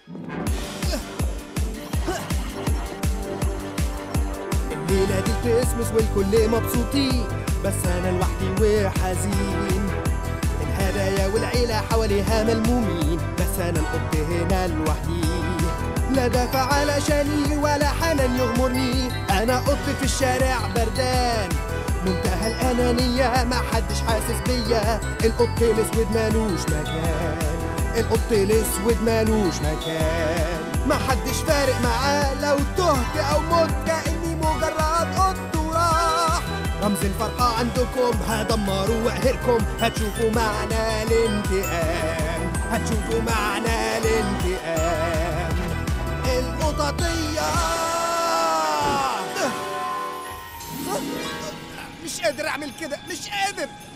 الليلة دي كريسمس والكل مبسوطين بس أنا لوحدي وحزين الهدايا والعيلة حواليها ملمومين بس أنا القط هنا لوحدي لا دافع علشاني ولا حنان يغمرني أنا قط في الشارع بردان منتهى الأنانية ما حدش حاسس بيا القط الأسود مالوش مكان القط الأسود مالوش مكان ما حدش فارق معاه لو تهت أو مت كأني مجرد قط وراح رمز الفرحة عندكم هدمروا وأهلكم هتشوفوا معنى الانتقام هتشوفوا معنى الانتقام القططية مش قادر أعمل كده مش قادر